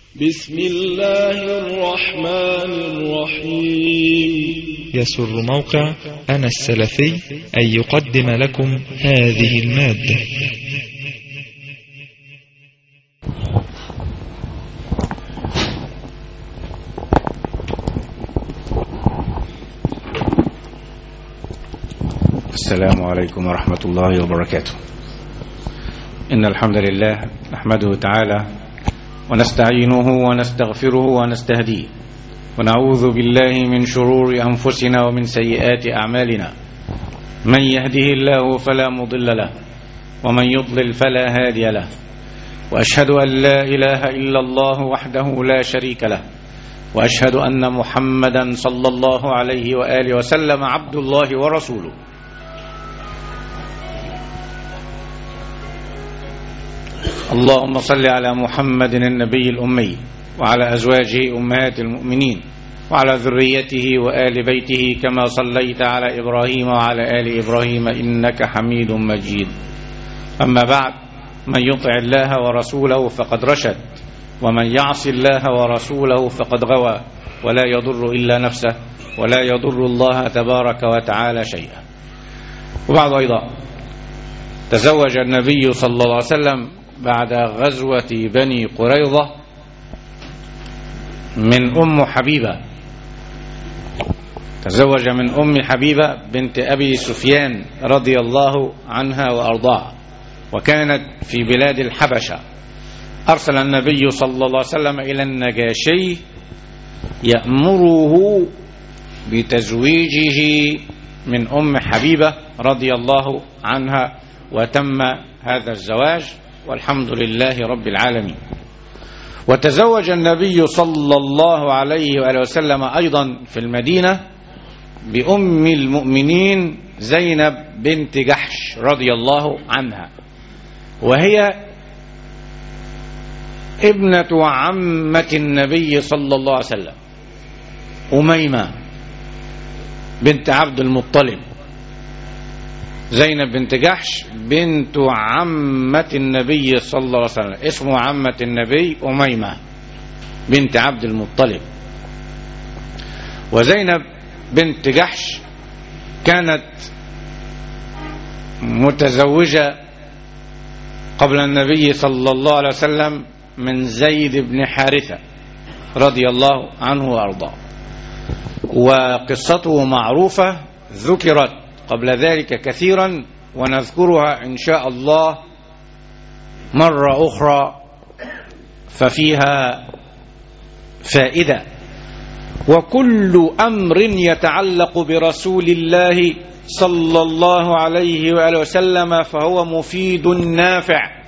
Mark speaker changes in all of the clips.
Speaker 1: بسم الله الرحمن الرحيم
Speaker 2: يسر موقع أنا السلفي أن يقدم لكم هذه المادة
Speaker 3: السلام عليكم ورحمة الله وبركاته إن الحمد لله نحمده تعالى ونستعينه ونستغفره ونستهديه ونعوذ بالله من شرور أنفسنا ومن سيئات أعمالنا من يهده الله فلا مضل له ومن يضلل فلا هادي له وأشهد أن لا إله إلا الله وحده لا شريك له وأشهد أن محمدا صلى الله عليه وآله وسلم عبد الله ورسوله اللهم صل على محمد النبي الأمي وعلى أزواجه أمهات المؤمنين وعلى ذريته وآل بيته كما صليت على إبراهيم وعلى آل إبراهيم إنك حميد مجيد أما بعد من يطع الله ورسوله فقد رشد ومن يعص الله ورسوله فقد غوى ولا يضر إلا نفسه ولا يضر الله تبارك وتعالى شيئا وبعد أيضا تزوج النبي صلى الله عليه وسلم بعد غزوة بني قريظة من أم حبيبة تزوج من أم حبيبة بنت أبي سفيان رضي الله عنها وأرضاها وكانت في بلاد الحبشة أرسل النبي صلى الله عليه وسلم إلى النجاشي يأمره بتزويجه من أم حبيبة رضي الله عنها وتم هذا الزواج والحمد لله رب العالمين وتزوج النبي صلى الله عليه وآله وسلم أيضا في المدينة بأم المؤمنين زينب بنت جحش رضي الله عنها وهي ابنة عمة النبي صلى الله عليه وسلم أميمة بنت عبد المطلب زينب بنت جحش بنت عمة النبي صلى الله عليه وسلم اسمه عمة النبي أميمة بنت عبد المطلب وزينب بنت جحش كانت متزوجة قبل النبي صلى الله عليه وسلم من زيد بن حارثة رضي الله عنه وأرضاه وقصته معروفة ذكرت قبل ذلك كثيرا ونذكرها إن شاء الله مرة أخرى ففيها فائدة وكل أمر يتعلق برسول الله صلى الله عليه وآله وسلم فهو مفيد نافع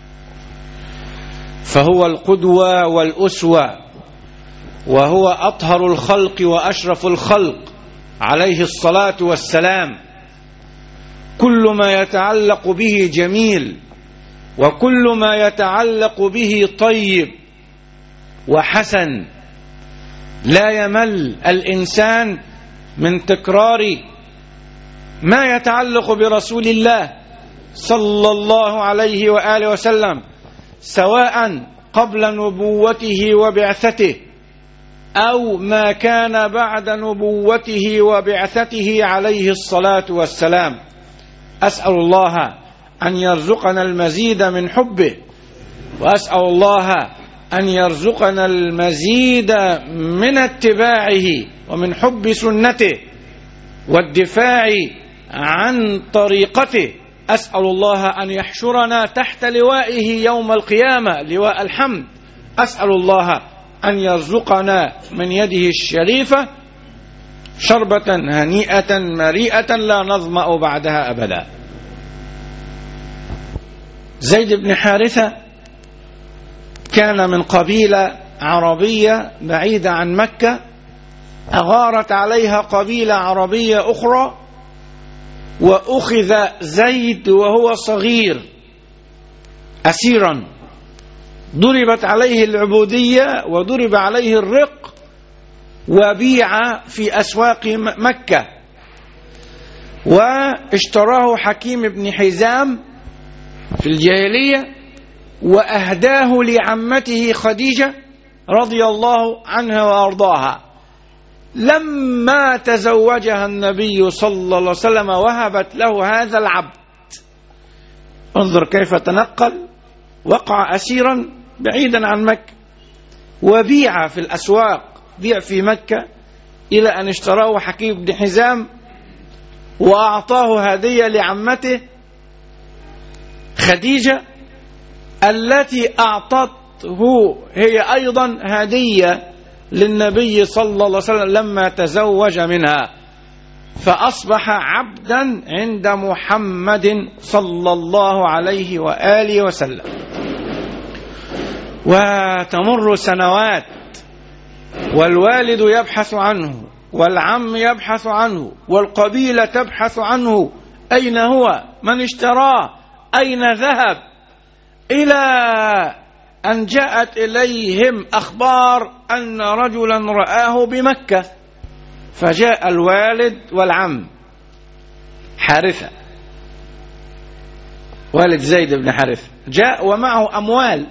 Speaker 3: فهو القدوة والأسوة وهو أطهر الخلق وأشرف الخلق عليه الصلاة والسلام كل ما يتعلق به جميل وكل ما يتعلق به طيب وحسن لا يمل الإنسان من تكرار ما يتعلق برسول الله صلى الله عليه وآله وسلم سواء قبل نبوته وبعثته أو ما كان بعد نبوته وبعثته عليه الصلاة والسلام أسأل الله أن يرزقنا المزيد من حبه وأسأل الله أن يرزقنا المزيد من اتباعه ومن حب سنته والدفاع عن طريقته أسأل الله أن يحشرنا تحت لوائه يوم القيامة لواء الحمد أسأل الله أن يرزقنا من يده الشريفة شربة هنيئة مريئة لا نظمأ بعدها أبدا زيد بن حارثة كان من قبيلة عربية بعيدة عن مكة أغارت عليها قبيلة عربية أخرى وأخذ زيد وهو صغير أسيرا ضربت عليه العبودية وضرب عليه الرق وبيع في أسواق مكة واشتراه حكيم بن حزام في الجاهلية وأهداه لعمته خديجة رضي الله عنها وأرضاها لما تزوجها النبي صلى الله عليه وسلم وهبت له هذا العبد انظر كيف تنقل وقع أسيرا بعيدا عن مكة وبيع في الأسواق بيع في مكة إلى أن اشتراه حكيم بن حزام وأعطاه هدية لعمته خديجة التي أعطته هي أيضا هدية للنبي صلى الله عليه وسلم لما تزوج منها فأصبح عبدا عند محمد صلى الله عليه وآله وسلم وتمر سنوات والوالد يبحث عنه والعم يبحث عنه والقبيلة تبحث عنه أين هو من اشتراه أين ذهب إلى أن جاءت إليهم أخبار أن رجلا رآه بمكة فجاء الوالد والعم حارثة والد زيد بن حارثة جاء ومعه أموال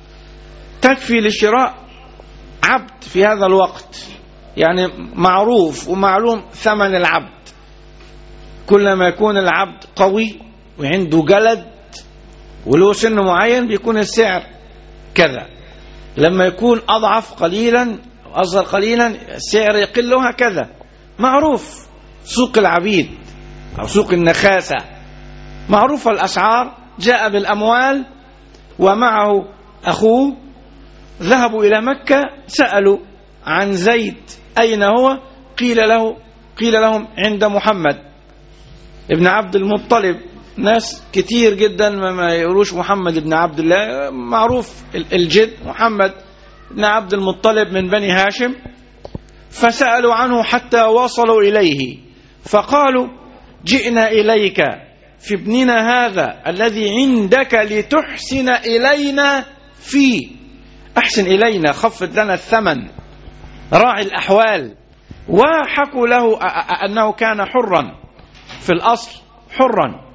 Speaker 3: تكفي لشراء عبد في هذا الوقت يعني معروف ومعلوم ثمن العبد كلما يكون العبد قوي وعنده جلد وله سن معين بيكون السعر كذا لما يكون أضعف قليلا أصغر قليلا السعر يقل هكذا معروف سوق العبيد أو سوق النخاسة معروفة الأسعار جاء بالأموال ومعه أخوه ذهبوا إلى مكة سألوا عن زيد أين هو قيل له قيل لهم عند محمد ابن عبد المطلب ناس كتير جدا ما يقولوش محمد بن عبد الله معروف الجد محمد بن عبد المطلب من بني هاشم فسألوا عنه حتى وصلوا إليه فقالوا جئنا إليك في ابننا هذا الذي عندك لتحسن إلينا فيه أحسن إلينا خفض لنا الثمن راعي الأحوال وحكوا له أنه كان حرا في الأصل حرا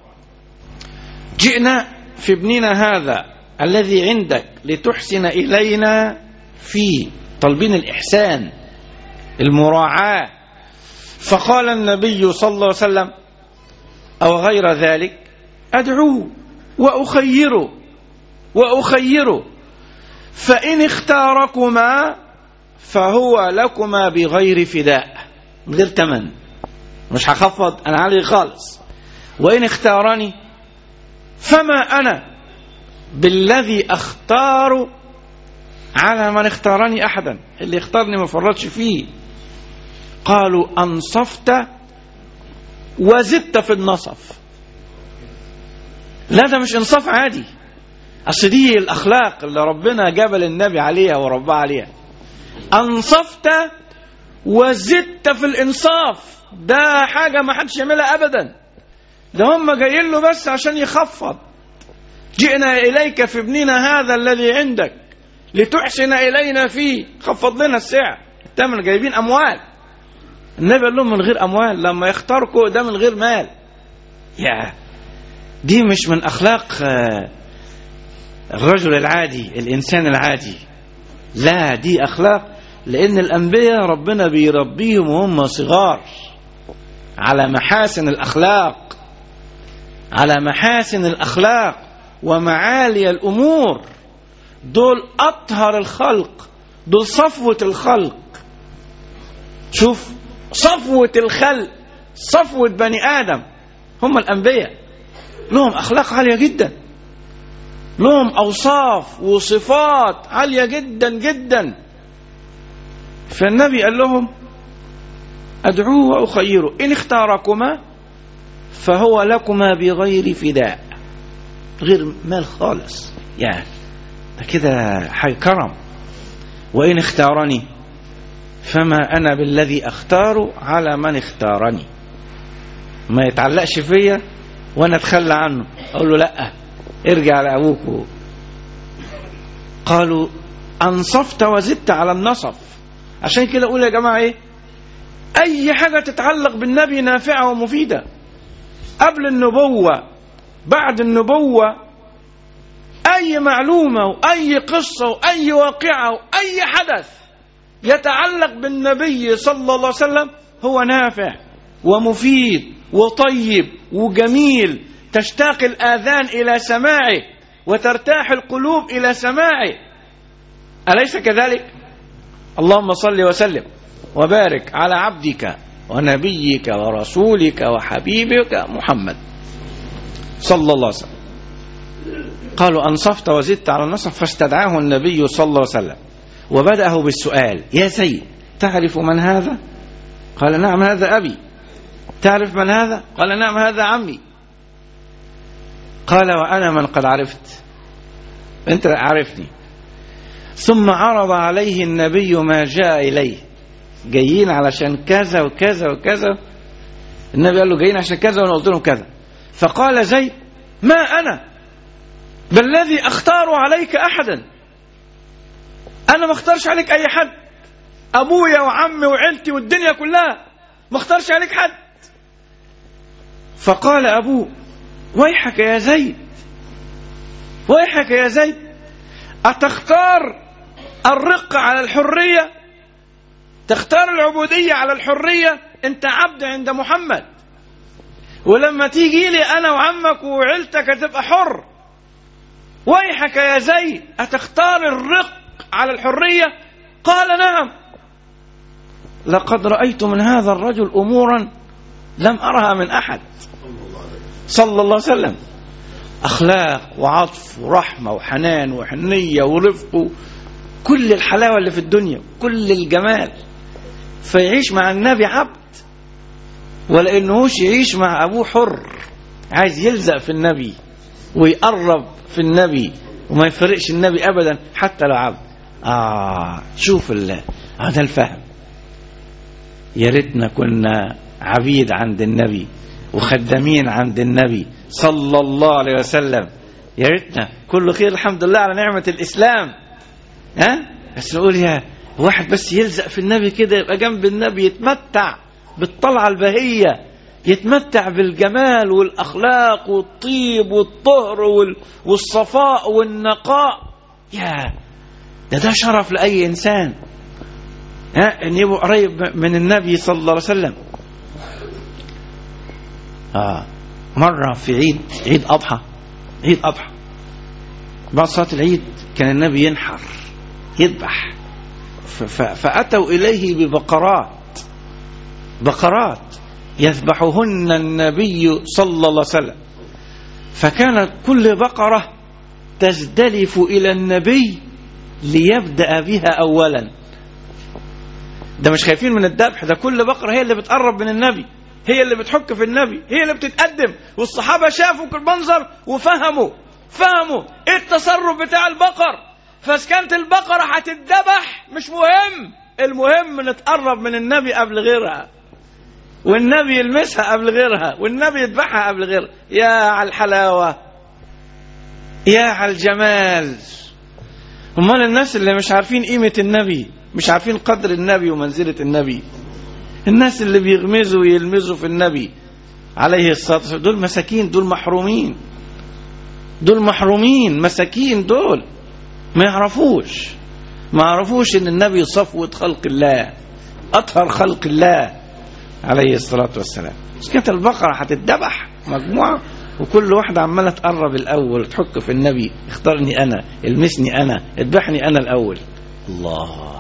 Speaker 3: جئنا في ابننا هذا الذي عندك لتحسن إلينا فيه طالبين الإحسان المراعاة فقال النبي صلى الله عليه وسلم أو غير ذلك أدعوه وأخيره وأخيره فإن اختاركما فهو لكما بغير فداء من غير تمن مش هخفض أنا علي خالص وإن اختارني فما أنا بالذي أختار على من اختارني أحدا اللي اختارني ما فرطش فيه قالوا أنصفت وزدت في النصف لا ده مش انصاف عادي اصل دي الاخلاق اللي ربنا جبل النبي عليها ورباه عليها انصفت وزدت في الانصاف ده حاجه ما حدش يعملها ابدا ده هم جايين له بس عشان يخفض جئنا اليك في ابننا هذا الذي عندك لتحسن الينا فيه خفض لنا السعر الثمن جايبين اموال النبي قال لهم من غير اموال لما يختاركوا ده من غير مال يا دي مش من اخلاق الرجل العادي الانسان العادي لا دي اخلاق لان الانبياء ربنا بيربيهم وهم صغار على محاسن الاخلاق على محاسن الاخلاق ومعالي الامور دول اطهر الخلق دول صفوه الخلق شوف صفوه الخلق صفوه بني ادم هم الانبياء لهم اخلاق عاليه جدا لهم اوصاف وصفات عاليه جدا جدا فالنبي قال لهم ادعوه واخيره ان اختاركما فهو لكما بغير فداء غير مال خالص يعني ده كده حي كرم وان اختارني فما انا بالذي اختار على من اختارني ما يتعلقش فيا وانا اتخلى عنه اقول له لا ارجع لابوك قالوا انصفت وزدت على النصف عشان كده اقول يا جماعه ايه اي حاجه تتعلق بالنبي نافعه ومفيده قبل النبوه بعد النبوه
Speaker 4: أي معلومة وأي قصة وأي واقعة وأي حدث يتعلق بالنبي صلى الله عليه وسلم هو نافع ومفيد وطيب وجميل تشتاق الآذان إلى سماعه وترتاح القلوب إلى سماعه أليس كذلك؟ اللهم صل وسلم وبارك على عبدك ونبيك ورسولك وحبيبك محمد صلى الله عليه وسلم قالوا أنصفت وزدت على النصف فاستدعاه النبي صلى الله عليه وسلم وبدأه بالسؤال يا سيد تعرف من هذا قال نعم هذا أبي تعرف من هذا قال نعم هذا عمي قال وأنا من قد عرفت أنت عرفني ثم عرض عليه النبي ما جاء إليه جايين علشان كذا وكذا وكذا النبي قال له جايين عشان كذا وانا قلت لهم كذا فقال زيد ما انا بل الذي اختار عليك احدا انا ما اختارش عليك اي حد ابويا وعمي وعيلتي والدنيا كلها ما اختارش عليك حد فقال ابوه ويحك يا زيد ويحك يا زيد اتختار الرق على الحريه تختار العبودية على الحرية انت عبد عند محمد ولما تيجي لي انا وعمك وعيلتك هتبقى حر ويحك يا زيد اتختار الرق على الحرية قال نعم لقد رأيت من هذا الرجل امورا لم ارها من احد صلى الله عليه وسلم اخلاق وعطف ورحمة وحنان وحنية ورفق كل الحلاوة اللي في الدنيا كل الجمال فيعيش مع النبي عبد ولا انهوش يعيش مع ابوه حر عايز يلزق في النبي ويقرب في النبي وما يفرقش النبي ابدا حتى لو عبد اه شوف الله هذا الفهم يا ريتنا كنا عبيد عند النبي وخدامين عند النبي صلى الله عليه وسلم يا ريتنا كل خير الحمد لله على نعمة الإسلام ها بس نقول يا واحد بس يلزق في النبي كده يبقى جنب النبي يتمتع بالطلعة البهية يتمتع بالجمال والأخلاق والطيب والطهر وال- والصفاء والنقاء يا ده ده شرف لأي إنسان ها إن يبقى قريب من النبي صلى الله عليه وسلم آه مرة في عيد عيد أضحى عيد أضحى بعد صلاة العيد كان النبي ينحر يذبح ف- ف- فأتوا إليه ببقرات بقرات يذبحهن النبي صلى الله عليه وسلم فكانت كل بقرة تزدلف إلى النبي ليبدأ بها أولا ده مش خايفين من الذبح ده كل بقرة هي اللي بتقرب من النبي هي اللي بتحك في النبي هي اللي بتتقدم والصحابة شافوا كل منظر وفهموا فهموا ايه التصرف بتاع البقر فاسكنت البقرة هتتذبح مش مهم المهم نتقرب من النبي قبل غيرها والنبي يلمسها قبل غيرها والنبي يذبحها قبل غيرها يا على الحلاوة يا على الجمال امال الناس اللي مش عارفين قيمة النبي مش عارفين قدر النبي ومنزلة النبي الناس اللي بيغمزوا ويلمزوا في النبي عليه الصلاة والسلام دول مساكين دول محرومين دول محرومين مساكين دول ما يعرفوش ما يعرفوش ان النبي صفوة خلق الله اطهر خلق الله عليه الصلاة والسلام مش كانت البقرة هتتذبح مجموعة وكل واحدة عمالة تقرب الأول تحك في النبي اختارني أنا المسني أنا اذبحني أنا الأول الله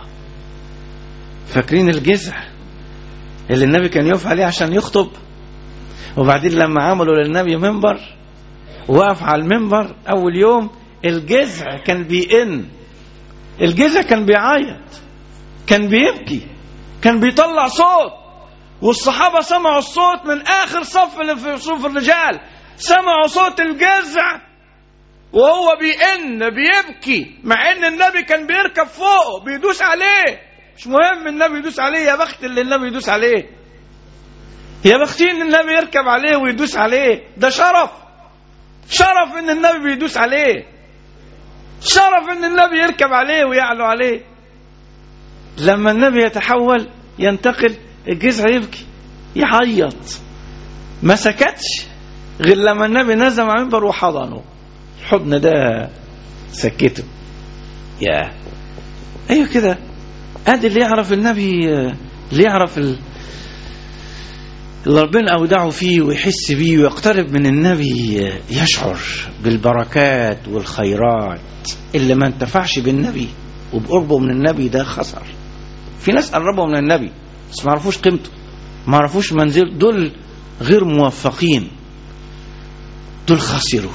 Speaker 4: فاكرين الجزع اللي النبي كان يقف عليه عشان يخطب وبعدين لما عملوا للنبي منبر وقف على المنبر أول يوم الجزع كان بيئن الجزع كان بيعيط كان بيبكي كان بيطلع صوت والصحابة سمعوا الصوت من آخر صف اللي في صفوف الرجال سمعوا صوت الجزع وهو بيئن بيبكي مع ان النبي كان بيركب فوقه بيدوس عليه مش مهم النبي يدوس عليه يا بخت اللي النبي يدوس عليه يا بختي ان النبي يركب عليه ويدوس عليه ده شرف شرف ان النبي بيدوس عليه شرف ان النبي يركب عليه ويعلو عليه لما النبي يتحول ينتقل الجذع يبكي يعيط ما سكتش غير لما النبي نزل على المنبر وحضنه الحضن ده سكته يا ايوه كده ادي اللي يعرف النبي آه، اللي يعرف ال... اللي ربنا اودعه فيه ويحس بيه ويقترب من النبي آه، يشعر بالبركات والخيرات اللي ما انتفعش بالنبي وبقربه من النبي ده خسر في ناس قربوا من النبي بس ما عرفوش قيمته ما عرفوش منزل دول غير موفقين دول خسروا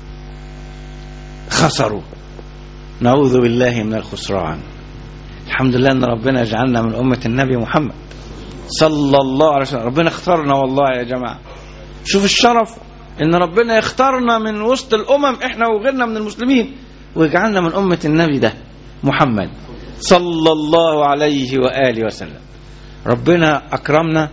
Speaker 4: خسروا نعوذ بالله من الخسران الحمد لله ان ربنا يجعلنا من امه النبي محمد صلى الله عليه وسلم ربنا اختارنا والله يا جماعه شوف الشرف ان ربنا يختارنا من وسط الامم احنا وغيرنا من المسلمين ويجعلنا من امه النبي ده محمد صلى الله عليه واله وسلم ربنا اكرمنا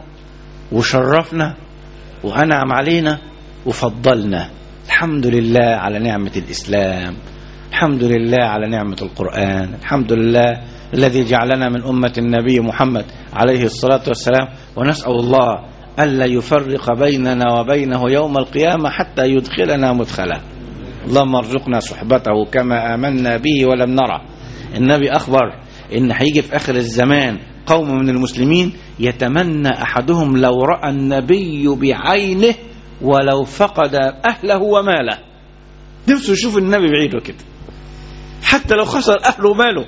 Speaker 4: وشرفنا وانعم علينا وفضلنا الحمد لله على نعمه الاسلام الحمد لله على نعمه القران الحمد لله الذي جعلنا من امه النبي محمد عليه الصلاه والسلام ونسال الله الا يفرق بيننا وبينه يوم القيامه حتى يدخلنا مدخلا اللهم ارزقنا صحبته كما امنا به ولم نرى النبي اخبر ان هيجي في اخر الزمان قوم من المسلمين يتمنى احدهم لو راى النبي بعينه ولو فقد اهله وماله نفسه يشوف النبي بعيده كده حتى لو خسر اهله وماله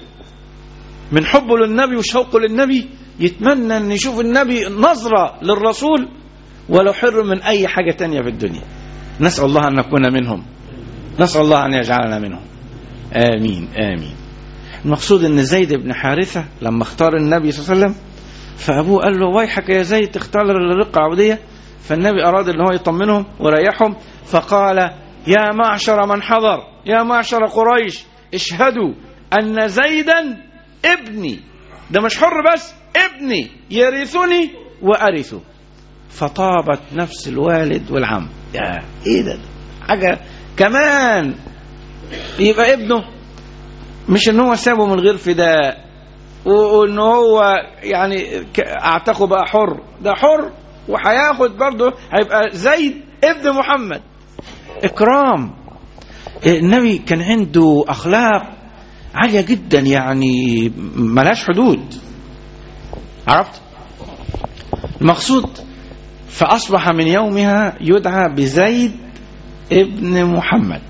Speaker 4: من حبه للنبي وشوقه للنبي يتمنى ان يشوف النبي نظرة للرسول ولو حر من اي حاجة تانية في الدنيا نسأل الله ان نكون منهم نسأل الله ان يجعلنا منهم امين امين المقصود ان زيد بن حارثة لما اختار النبي صلى الله عليه وسلم فابوه قال له ويحك يا زيد تختار الرقة عبودية فالنبي اراد ان هو يطمنهم ويريحهم فقال يا معشر من حضر يا معشر قريش اشهدوا ان زيدا ابني ده مش حر بس ابني يرثني وارثه فطابت نفس الوالد والعم يا ايه ده حاجه كمان يبقى ابنه مش ان هو سابه من غير فداء وان هو يعني اعتقه بقى حر ده حر وهياخد برضه هيبقى زيد ابن محمد اكرام النبي كان عنده اخلاق عاليه جدا يعني ملهاش حدود عرفت المقصود فاصبح من يومها يدعى بزيد ابن محمد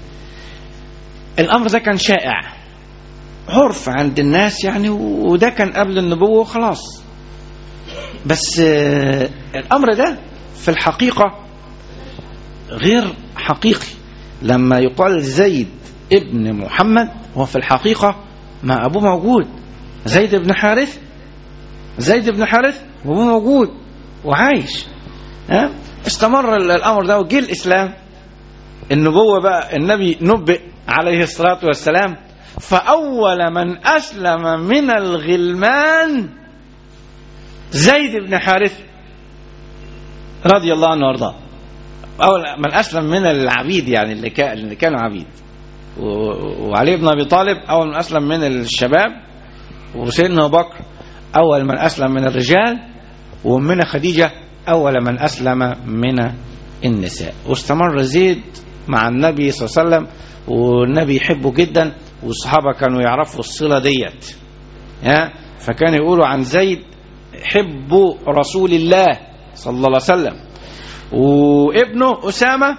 Speaker 4: الامر ده كان شائع عرف عند الناس يعني وده كان قبل النبوه وخلاص بس الامر ده في الحقيقه غير حقيقي لما يقال زيد ابن محمد هو في الحقيقة ما أبوه موجود زيد بن حارث زيد بن حارث وأبوه موجود وعايش ها استمر الأمر ده وجه الإسلام النبوة بقى النبي نبئ عليه الصلاة والسلام فأول من أسلم من الغلمان زيد بن حارث رضي الله عنه وارضاه أول من أسلم من العبيد يعني اللي, كان اللي كانوا عبيد وعلي بن أبي طالب أول من أسلم من الشباب وسيدنا أبو بكر أول من أسلم من الرجال وأمنا خديجة أول من أسلم من النساء واستمر زيد مع النبي صلى الله عليه وسلم والنبي يحبه جدا والصحابة كانوا يعرفوا الصلة ديت ها فكانوا يقولوا عن زيد حب رسول الله صلى الله عليه وسلم وابنه أسامة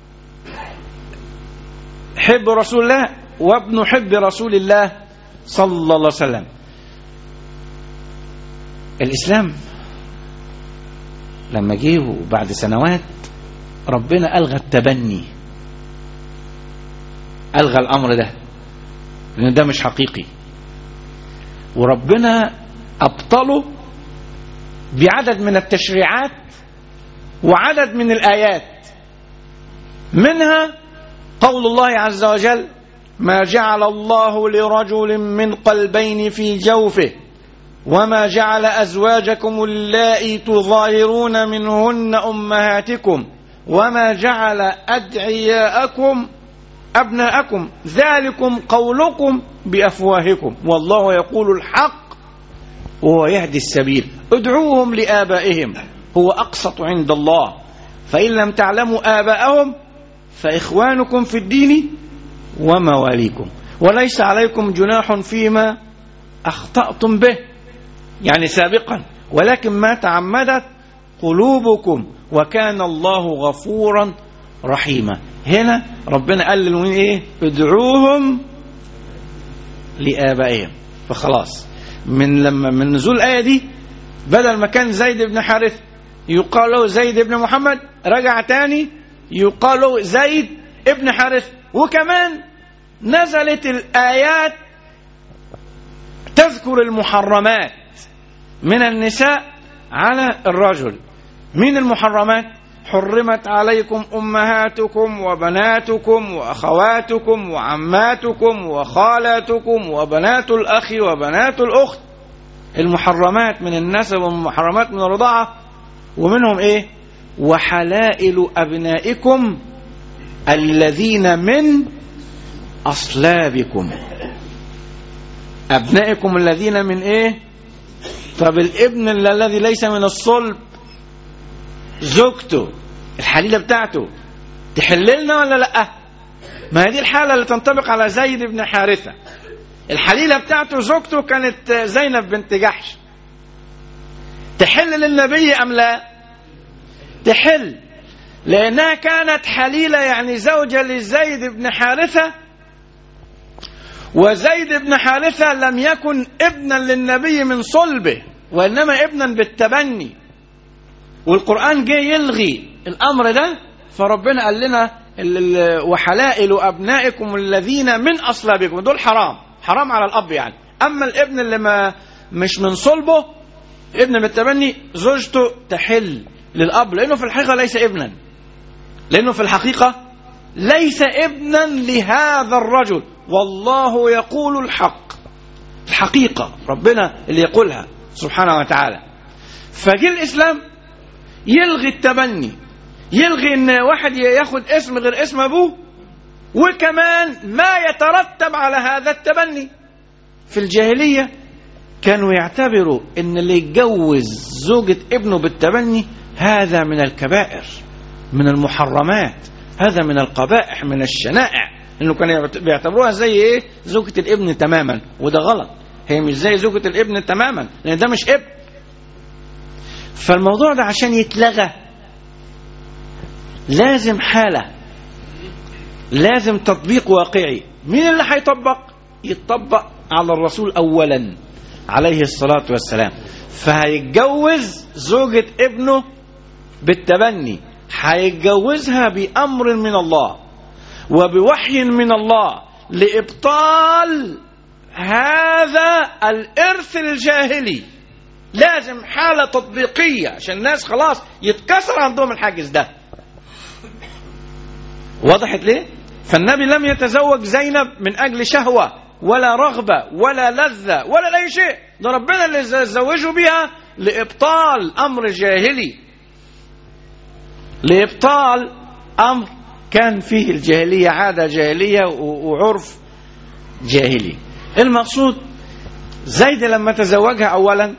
Speaker 4: حب رسول الله وابن حب رسول الله صلى الله عليه وسلم الإسلام لما جه بعد سنوات ربنا ألغى التبني ألغى الأمر ده لأن ده مش حقيقي وربنا أبطله بعدد من التشريعات وعدد من الآيات منها قول الله عز وجل ما جعل الله لرجل من قلبين في جوفه وما جعل أزواجكم اللائي تظاهرون منهن أمهاتكم وما جعل أدعياءكم أبناءكم ذلكم قولكم بأفواهكم والله يقول الحق وهو يهدي السبيل ادعوهم لآبائهم هو أقسط عند الله فإن لم تعلموا آباءهم فإخوانكم في الدين ومواليكم وليس عليكم جناح فيما أخطأتم به يعني سابقا ولكن ما تعمدت قلوبكم وكان الله غفورا رحيما هنا ربنا قال للمؤمنين ايه ادعوهم لآبائهم فخلاص من لما من نزول الآية دي بدل ما كان زيد بن حارث يقال له زيد بن محمد رجع تاني يقال له زيد ابن حارث وكمان نزلت الآيات تذكر المحرمات من النساء على الرجل من المحرمات حرمت عليكم أمهاتكم وبناتكم وأخواتكم وعماتكم وخالاتكم وبنات الأخ وبنات الأخت المحرمات من النسب والمحرمات من الرضاعة ومنهم إيه وحلائل أبنائكم الذين من أصلابكم أبنائكم الذين من إيه طب الابن الذي ليس من الصلب زوجته الحليلة بتاعته تحللنا ولا لا ما هي دي الحالة اللي تنطبق على زيد بن حارثة الحليلة بتاعته زوجته كانت زينب بنت جحش تحل للنبي أم لا تحل لأنها كانت حليلة يعني زوجة لزيد بن حارثة وزيد بن حارثة لم يكن ابنا للنبي من صلبه وإنما ابنا بالتبني والقرآن جه يلغي الأمر ده فربنا قال لنا وحلائل أبنائكم الذين من أصلابكم دول حرام حرام على الأب يعني أما الابن اللي ما مش من صلبه ابن بالتبني زوجته تحل للأب لأنه في الحقيقة ليس ابنا لأنه في الحقيقة ليس ابنا لهذا الرجل والله يقول الحق الحقيقة ربنا اللي يقولها سبحانه وتعالى فجي الإسلام يلغي التبني يلغي ان واحد ياخد اسم غير اسم ابوه وكمان ما يترتب على هذا التبني في الجاهلية كانوا يعتبروا ان اللي يتجوز زوجة ابنه بالتبني هذا من الكبائر من المحرمات هذا من القبائح من الشنائع انه كانوا بيعتبروها زي ايه زوجة الابن تماما وده غلط هي مش زي زوجة الابن تماما لان ده مش ابن فالموضوع ده عشان يتلغى لازم حالة لازم تطبيق واقعي مين اللي هيطبق يتطبق على الرسول أولا عليه الصلاة والسلام فهيتجوز زوجة ابنه بالتبني هيتجوزها بأمر من الله وبوحي من الله لإبطال هذا الإرث الجاهلي لازم حالة تطبيقية عشان الناس خلاص يتكسر عندهم الحاجز ده وضحت ليه فالنبي لم يتزوج زينب من أجل شهوة ولا رغبة ولا لذة ولا أي شيء ده ربنا اللي زوجه بها لإبطال أمر جاهلي لإبطال أمر كان فيه الجاهلية عادة جاهلية وعرف جاهلي المقصود زيد لما تزوجها أولا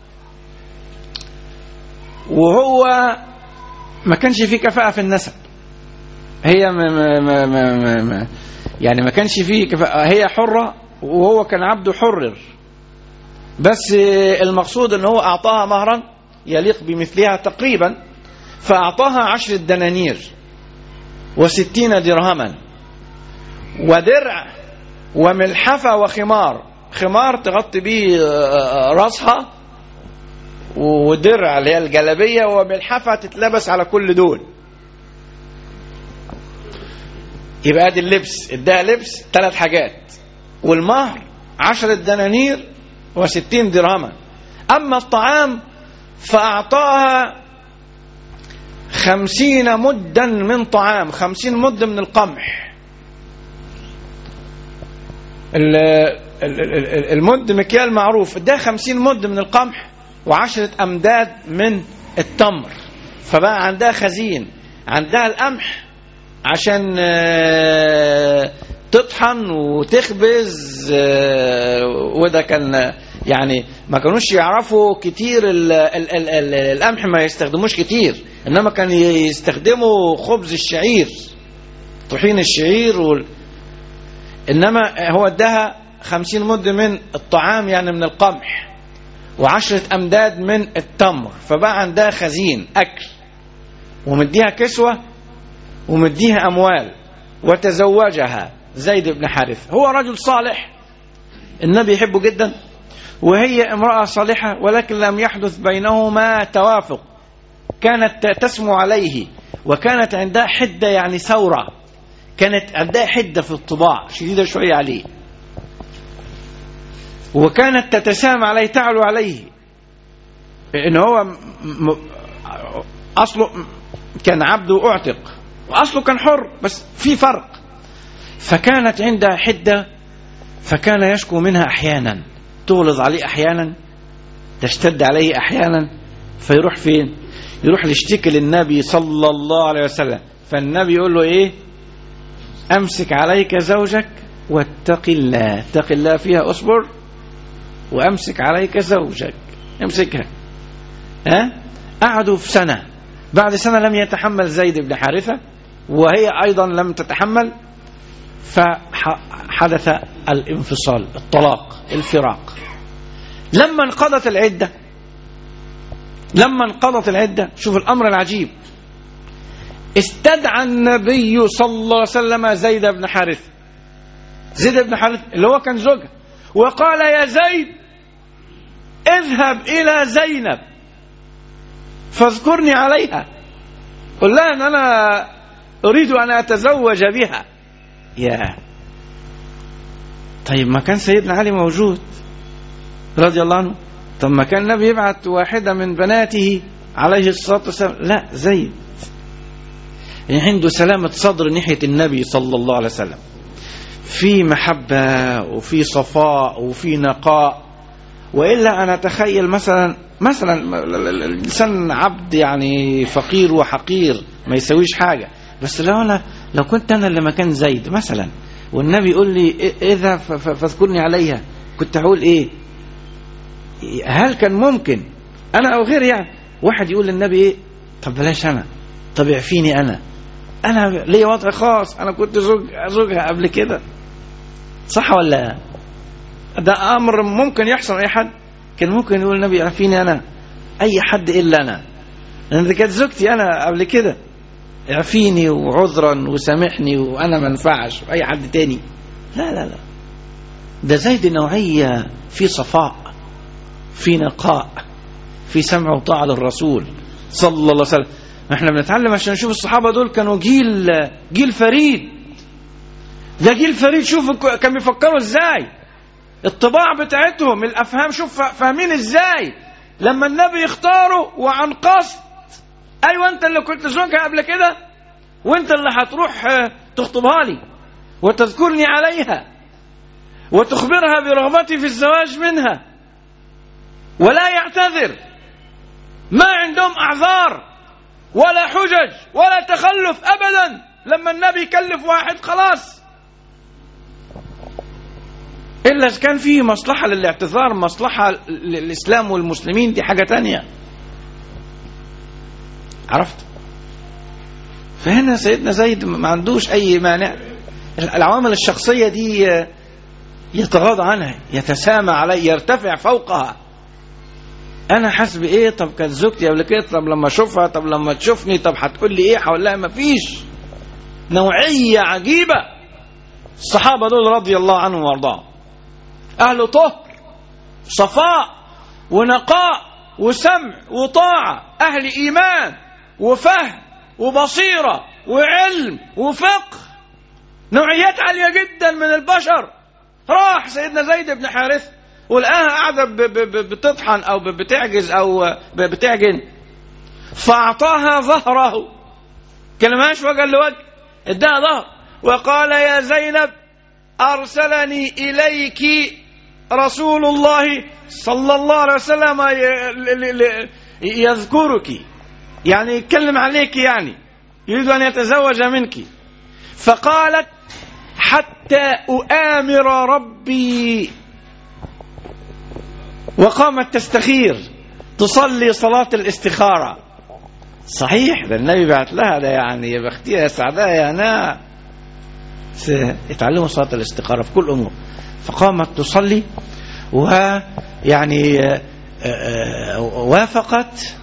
Speaker 4: وهو ما كانش فيه كفاءة في النسب هي ما ما ما ما ما ما يعني ما كانش فيه كفاءة هي حرة وهو كان عبده حرر بس المقصود ان هو اعطاها مهرا يليق بمثلها تقريبا فاعطاها عشر دنانير وستين درهما ودرع وملحفة وخمار خمار تغطي به راسها ودرع اللي هي الجلبية وملحفة تتلبس على كل دول يبقى ادي اللبس اداها لبس ثلاث حاجات والمهر عشرة دنانير وستين درهما أما الطعام فأعطاها خمسين مدا من طعام خمسين مد من القمح المد مكيال معروف ده خمسين مد من القمح وعشرة أمداد من التمر فبقى عندها خزين عندها القمح عشان تطحن وتخبز وده كان يعني ما كانوش يعرفوا كتير ال ال ال ال القمح ما يستخدموش كتير انما كان يستخدموا خبز الشعير طحين الشعير وال إنما هو اداها خمسين مد من الطعام يعني من القمح وعشرة أمداد من التمر فبقى عندها خزين أكل ومديها كسوة ومديها أموال وتزوجها زيد بن حارث هو رجل صالح النبي يحبه جدا وهي امرأة صالحة ولكن لم يحدث بينهما توافق كانت تسمو عليه وكانت عندها حدة يعني ثورة كانت عندها حدة في الطباع شديدة شوية عليه وكانت تتسامى عليه تعلو عليه ان هو م- م- اصله كان عبد واعتق واصله كان حر بس في فرق فكانت عندها حده فكان يشكو منها احيانا تغلظ عليه احيانا تشتد عليه احيانا فيروح فين يروح يشتكي للنبي صلى الله عليه وسلم فالنبي يقول له ايه امسك عليك زوجك واتق الله اتق الله فيها اصبر وامسك عليك زوجك امسكها ها قعدوا في سنه بعد سنه لم يتحمل زيد بن حارثه وهي ايضا لم تتحمل فحدث الانفصال الطلاق الفراق لما انقضت العده لما انقضت العده شوف الامر العجيب استدعى النبي صلى الله عليه وسلم زيد بن حارثه زيد بن حارثه اللي هو كان زوجها وقال يا زيد اذهب إلى زينب فاذكرني عليها قل لها أن أنا أريد أن أتزوج بها يا طيب ما كان سيدنا علي موجود رضي الله عنه طب ما كان النبي يبعت واحدة من بناته عليه الصلاة والسلام لا زيد يعني عنده سلامة صدر ناحية النبي صلى الله عليه وسلم في محبة وفي صفاء وفي نقاء وإلا أنا أتخيل مثلا مثلا الإنسان عبد يعني فقير وحقير ما يسويش حاجة بس لو أنا لو كنت أنا اللي مكان زيد مثلا والنبي يقول لي إذا فاذكرني عليها كنت هقول إيه هل كان ممكن أنا أو غيري يعني واحد يقول للنبي إيه طب بلاش أنا طب اعفيني أنا أنا ليا وضع خاص أنا كنت زوج زوجها قبل كده صح ولا ده امر ممكن يحصل اي حد كان ممكن يقول النبي اعفيني انا اي حد الا انا لان دي كانت زوجتي انا قبل كده اعفيني وعذرا وسامحني وانا ما انفعش اي حد تاني لا لا لا ده زيد نوعيه في صفاء في نقاء في سمع وطاعه للرسول صلى الله عليه وسلم احنا بنتعلم عشان نشوف الصحابه دول كانوا جيل جيل فريد ده جيل فريد شوف كان بيفكروا ازاي الطباع بتاعتهم الافهام شوف فاهمين ازاي لما النبي يختاره وعن قصد ايوه انت اللي كنت زوجها قبل كده وانت اللي هتروح تخطبها لي وتذكرني عليها وتخبرها برغبتي في الزواج منها ولا يعتذر ما عندهم اعذار ولا حجج ولا تخلف ابدا لما النبي يكلف واحد خلاص إلا إذا كان فيه مصلحة للاعتذار مصلحة للإسلام والمسلمين دي حاجة تانية عرفت فهنا سيدنا زيد ما عندوش أي مانع العوامل الشخصية دي يتغاضى عنها يتسامى علي يرتفع فوقها أنا حاسس بإيه طب كانت زوجتي قبل كده طب لما أشوفها طب لما تشوفني طب هتقول لي إيه هقول لها مفيش نوعية عجيبة الصحابة دول رضي الله عنهم وارضاهم أهل طهر صفاء ونقاء وسمع وطاعة أهل إيمان وفهم وبصيرة وعلم وفقه نوعيات عالية جدا من البشر راح سيدنا زيد بن حارث ولقاها قاعدة بتطحن أو بتعجز أو بتعجن فأعطاها ظهره كلمهاش وجه لوجه اداها ظهر وقال يا زينب أرسلني إليك رسول الله صلى الله عليه وسلم يذكرك يعني يتكلم عليك يعني يريد أن يتزوج منك فقالت حتى أؤامر ربي وقامت تستخير تصلي صلاة الاستخارة صحيح ده النبي بعت لها ده يعني يا بختيها يا سعدها يا هناء يتعلموا صلاة الاستخارة في كل أمور فقامت تصلي ويعني آه، آه، وافقت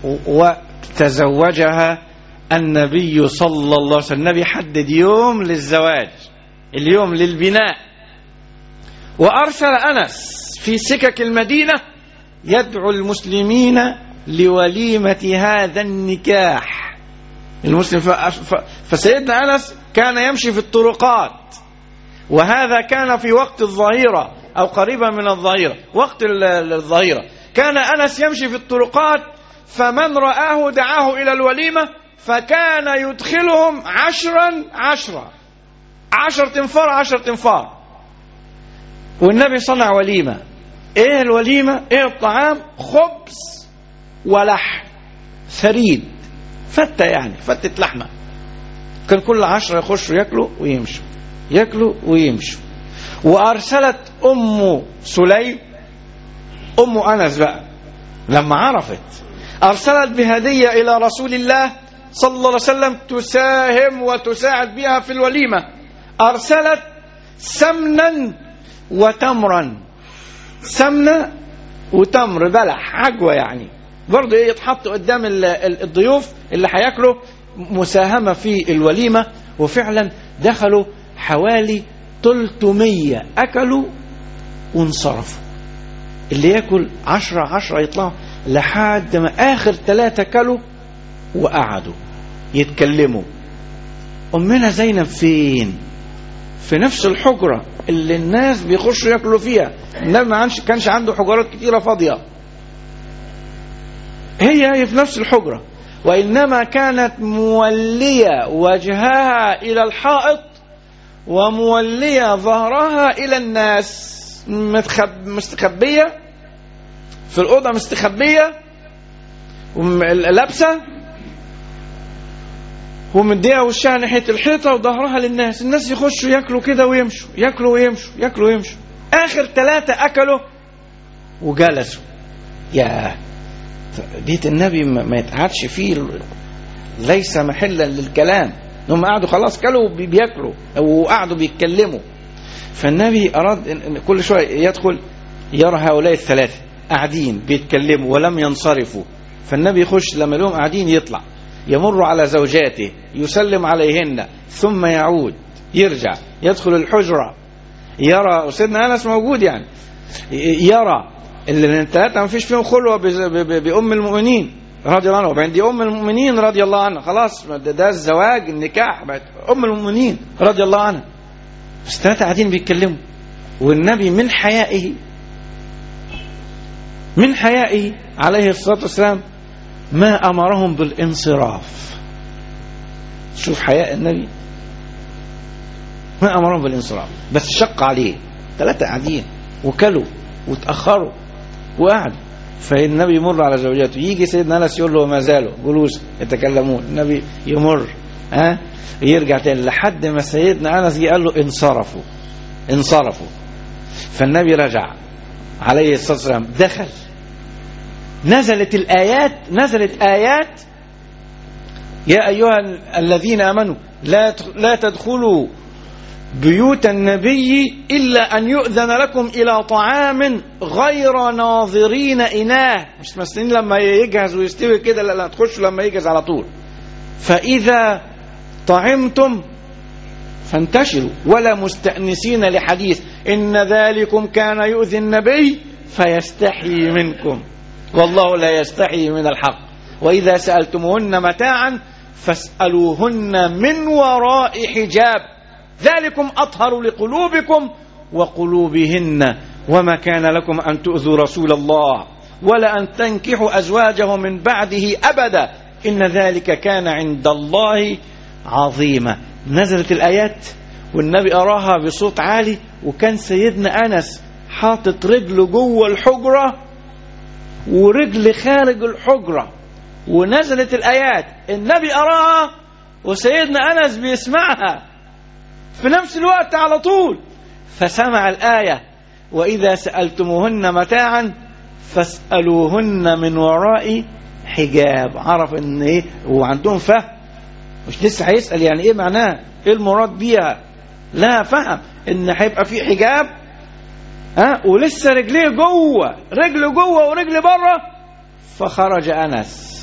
Speaker 4: وتزوجها النبي صلى الله عليه وسلم النبي حدد يوم للزواج اليوم للبناء وأرسل أنس في سكك المدينة يدعو المسلمين لوليمة هذا النكاح المسلم ف... ف... فسيدنا أنس كان يمشي في الطرقات وهذا كان في وقت الظهيرة أو قريبا من الظهيرة وقت ال- الظهيرة كان أنس يمشي في الطرقات فمن رآه دعاه إلى الوليمة فكان يدخلهم عشرا عشرا عشر تنفار عشر تنفار والنبي صنع وليمة ايه الوليمة ايه الطعام خبز ولحم ثريد فتة يعني فتة لحمة كان كل عشرة يخشوا ياكلوا ويمشوا ياكلوا ويمشوا وأرسلت أم سليم أم أنس بقى لما عرفت أرسلت بهدية إلى رسول الله صلى الله عليه وسلم تساهم وتساعد بها في الوليمة أرسلت سمنا وتمرا سمنة وتمر بلح عجوة يعني برضه ايه يتحط قدام ال- ال- الضيوف اللي هياكلوا مساهمة في الوليمة وفعلا دخلوا حوالي 300 أكلوا وانصرفوا اللي ياكل عشرة عشرة يطلعوا لحد ما آخر ثلاثة كلوا وقعدوا يتكلموا أمنا زينب فين في نفس الحجرة اللي الناس بيخشوا ياكلوا فيها النبي ما عنش- كانش عنده حجرات كتيرة فاضية هي هي في نفس الحجرة وإنما كانت مولية وجهها إلى الحائط ومولية ظهرها إلى الناس متخب مستخبية في الأوضة مستخبية وم- لابسة ومديها وشها ناحية الحيطة وظهرها للناس الناس يخشوا ياكلوا كده ويمشوا ياكلوا ويمشوا ياكلوا ويمشوا آخر ثلاثة أكلوا وجلسوا يا بيت النبي ما ما يتقعدش فيه ليس محلا للكلام هم قعدوا خلاص كلوا بي- بياكلوا وقعدوا بيتكلموا فالنبي أراد إن إن كل شوية يدخل يرى هؤلاء الثلاثة قاعدين بيتكلموا ولم ينصرفوا فالنبي يخش لما لهم قاعدين يطلع يمر على زوجاته يسلم عليهن ثم يعود يرجع يدخل الحجرة يرى سيدنا أنس موجود يعني ي- يرى اللي الثلاثة ما فيش فيهم خلوة بز- ب- ب- بأم المؤمنين رضي الله عنها وبعدين دي أم المؤمنين رضي الله عنها خلاص ده, ده الزواج النكاح بقت أم المؤمنين رضي الله عنها بس الثلاثة قاعدين بيتكلموا والنبي من حيائه من حيائه عليه الصلاة والسلام ما أمرهم بالانصراف شوف حياء النبي ما أمرهم بالانصراف بس شق عليه ثلاثة قاعدين وكلوا وتأخروا وقعدوا فالنبي يمر على زوجاته يجي سيدنا انس يقول له ما زالوا جلوس يتكلمون النبي يمر ها يرجع تاني لحد ما سيدنا انس جه قال له انصرفوا انصرفوا فالنبي رجع عليه الصلاه والسلام دخل نزلت الايات نزلت ايات يا ايها الذين امنوا لا لا تدخلوا بيوت النبي إلا أن يؤذن لكم إلى طعام غير ناظرين إناه مش مستنين لما يجهز ويستوي كده لا لا تخشوا لما يجهز على طول فإذا طعمتم فانتشروا ولا مستأنسين لحديث إن ذلكم كان يؤذي النبي فيستحي منكم والله لا يستحي من الحق وإذا سألتموهن متاعا فاسألوهن من وراء حجاب ذلكم أطهر لقلوبكم وقلوبهن وما كان لكم أن تؤذوا رسول الله ولا أن تنكحوا أزواجه من بعده أبدا إن ذلك كان عند الله عظيما نزلت الآيات والنبي أراها بصوت عالي وكان سيدنا أنس حاطط رجله جوه الحجرة ورجل خارج الحجرة ونزلت الآيات النبي أراها وسيدنا أنس بيسمعها في نفس الوقت على طول فسمع الآية وإذا سألتموهن متاعا فاسألوهن من وراء حجاب عرف ان ايه وعندهم فهم مش لسه هيسأل يعني ايه معناها ايه المراد بيها لا فهم ان هيبقى في حجاب ها ولسه رجليه جوه رجله جوه ورجل بره فخرج انس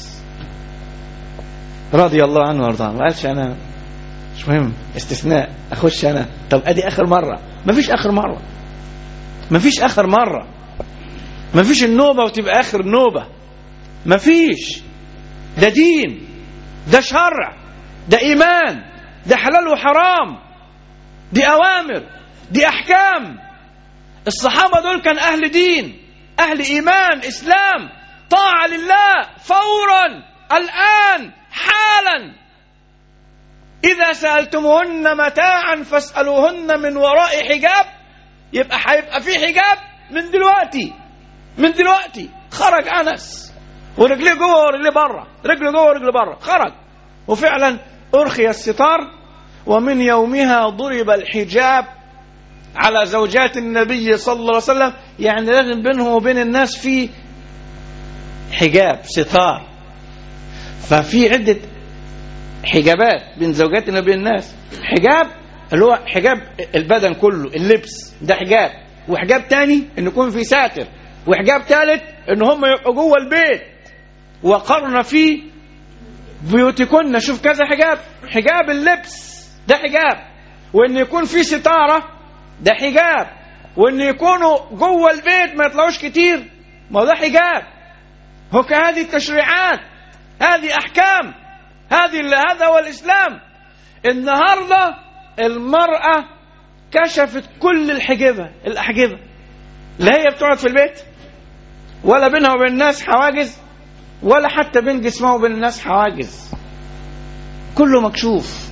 Speaker 4: رضي الله عنه وارضاه ما قالش انا مش مهم استثناء اخش انا طب ادي اخر مره مفيش اخر مره مفيش اخر مره مفيش النوبه وتبقى اخر نوبه مفيش ده دين ده شرع ده ايمان ده حلال وحرام دي اوامر دي احكام الصحابه دول كان اهل دين اهل ايمان اسلام طاعه لله فورا الان حالا اذا سالتموهن متاعا فاسالوهن من وراء حجاب يبقى هيبقى في حجاب من دلوقتي من دلوقتي خرج انس ورجليه جوه ورجليه بره رجله جوه ورجله بره خرج وفعلا ارخي الستار ومن يومها ضرب الحجاب على زوجات النبي صلى الله عليه وسلم يعني لازم بينه وبين الناس في حجاب ستار ففي عدة حجابات بين زوجات النبي الناس حجاب اللي هو حجاب البدن كله اللبس ده حجاب وحجاب تاني ان يكون في ساتر وحجاب ثالث ان هم يبقوا جوه البيت وقرن في بيوتكن شوف كذا حجاب حجاب اللبس ده حجاب وان يكون في ستاره ده حجاب وان يكونوا جوه البيت ما يطلعوش كتير ما ده حجاب هو هذه التشريعات هذه احكام هذه هذا هو الاسلام النهارده المراه كشفت كل الحجبه الاحجبه لا هي بتقعد في البيت ولا بينها وبين الناس حواجز ولا حتى بين جسمها وبين الناس حواجز كله مكشوف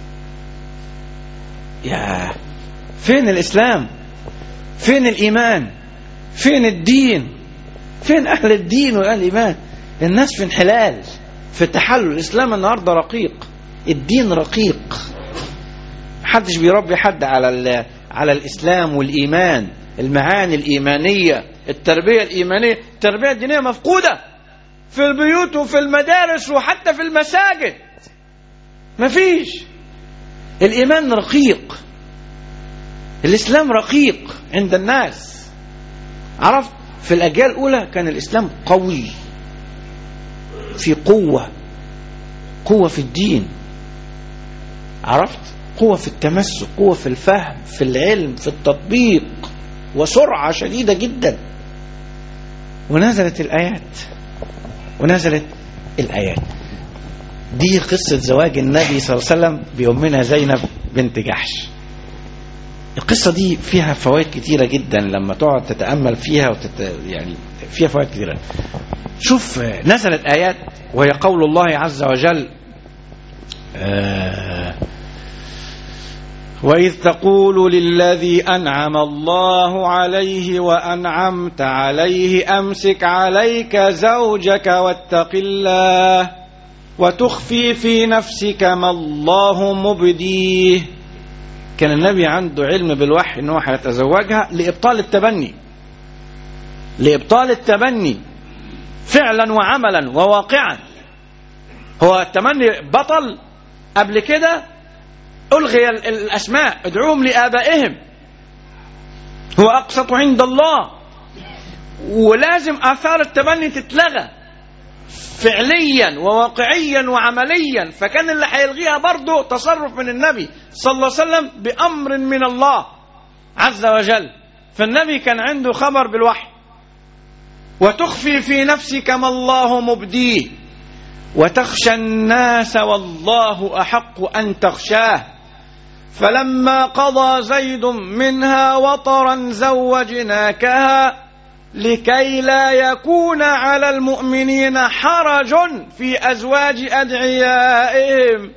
Speaker 4: يا فين الاسلام فين الايمان فين الدين فين اهل الدين واهل الايمان الناس في انحلال في تحلل الاسلام النهارده رقيق الدين رقيق محدش بيربي حد على ال- على الاسلام والايمان المعاني الايمانيه التربيه الايمانيه التربيه الدينيه مفقوده في البيوت وفي المدارس وحتى في المساجد مفيش الايمان رقيق الاسلام رقيق عند الناس عرفت في الاجيال الاولى كان الاسلام قوي في قوه قوه في الدين عرفت قوه في التمسك قوه في الفهم في العلم في التطبيق وسرعه شديده جدا ونزلت الايات ونزلت الايات دي قصه زواج النبي صلى الله عليه وسلم بامنا زينب بنت جحش القصة دي فيها فوائد كتيرة جدا لما تقعد تتأمل فيها وتت... يعني فيها فوائد كتيرة شوف آه، نزلت آيات وهي قول الله عز وجل آه وإذ تقول للذي أنعم الله عليه وأنعمت عليه أمسك عليك زوجك واتق الله وتخفي في نفسك ما الله مبديه كان النبي عنده علم بالوحي ان هو هيتزوجها لابطال التبني لابطال التبني فعلا وعملا وواقعا هو التمني بطل قبل كده الغي ال- الاسماء ادعوهم لابائهم هو اقسط عند الله ولازم اثار التبني تتلغى فعليا وواقعيا وعمليا فكان اللي هيلغيها برضه تصرف من النبي صلى الله عليه وسلم بأمر من الله عز وجل فالنبي كان عنده خبر بالوحي وتخفي في نفسك ما الله مبديه وتخشى الناس والله أحق أن تخشاه فلما قضى زيد منها وطرا زوجناكها لكي لا يكون على المؤمنين حرج في ازواج ادعيائهم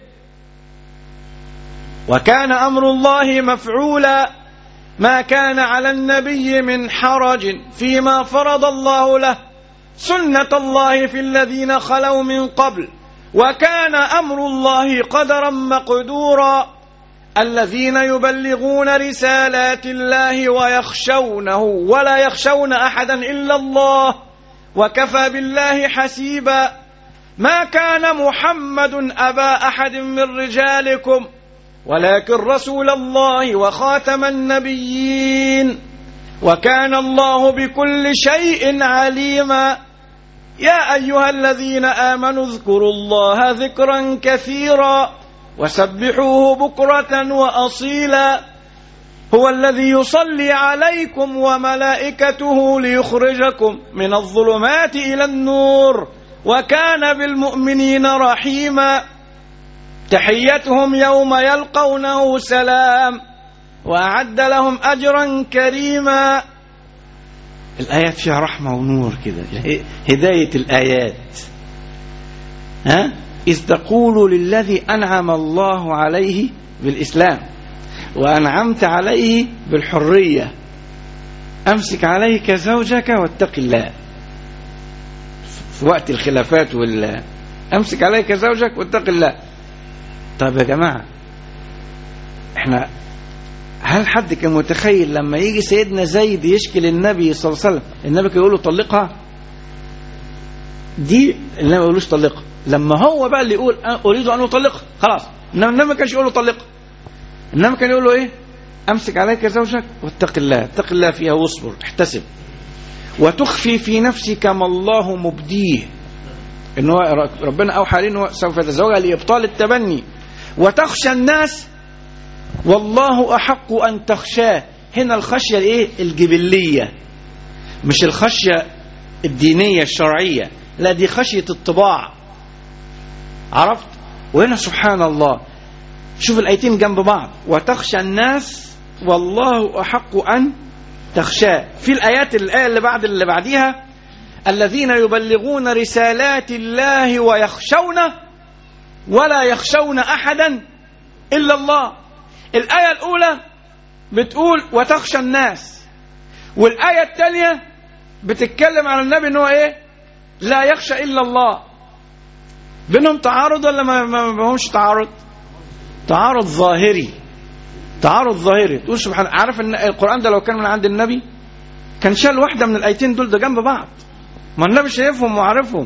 Speaker 4: وكان امر الله مفعولا ما كان على النبي من حرج فيما فرض الله له سنه الله في الذين خلوا من قبل وكان امر الله قدرا مقدورا الذين يبلغون رسالات الله ويخشونه ولا يخشون احدا الا الله وكفى بالله حسيبا ما كان محمد ابا احد من رجالكم ولكن رسول الله وخاتم النبيين وكان الله بكل شيء عليما يا أيها الذين آمنوا اذكروا الله ذكرا كثيرا وسبحوه بكرة وأصيلا هو الذي يصلي عليكم وملائكته ليخرجكم من الظلمات إلى النور وكان بالمؤمنين رحيما تحيتهم يوم يلقونه سلام وأعد لهم أجرا كريما الآيات فيها رحمة ونور كده هداية الآيات ها إذ تقول للذي أنعم الله عليه بالإسلام وأنعمت عليه بالحرية أمسك عليك زوجك واتق الله في وقت الخلافات وال أمسك عليك زوجك واتق الله طيب يا جماعة احنا هل حد كان متخيل لما يجي سيدنا زيد يشكي للنبي صلى الله عليه وسلم النبي كان يقول له طلقها دي النبي ما يقولوش طلقها لما هو بقى اللي يقول اريد ان اطلقها خلاص انما النبي ما كانش يقول له طلقها انما كان يقول له ايه امسك عليك زوجك واتق الله اتق الله فيها واصبر احتسب وتخفي في نفسك ما الله مبديه ان هو ربنا اوحى عليه انه سوف يتزوجها لابطال التبني وتخشى الناس والله احق ان تخشاه هنا الخشيه الايه الجبليه مش الخشيه الدينيه الشرعيه لا دي خشيه الطباع عرفت وهنا سبحان الله شوف الايتين جنب بعض وتخشى الناس والله احق ان تخشاه في الايات الايه اللي بعد اللي بعديها الذين يبلغون رسالات الله ويخشونه ولا يخشون احدا الا الله الايه الاولى بتقول وتخشى الناس والايه الثانيه بتتكلم عن النبي ان هو ايه لا يخشى الا الله بينهم تعارض ولا ما ما همش تعارض تعارض ظاهري تعارض ظاهري تقول سبحان عارف ان القران ده لو كان من عند النبي كان شال واحده من الايتين دول ده جنب بعض ما النبي شايفهم وعارفهم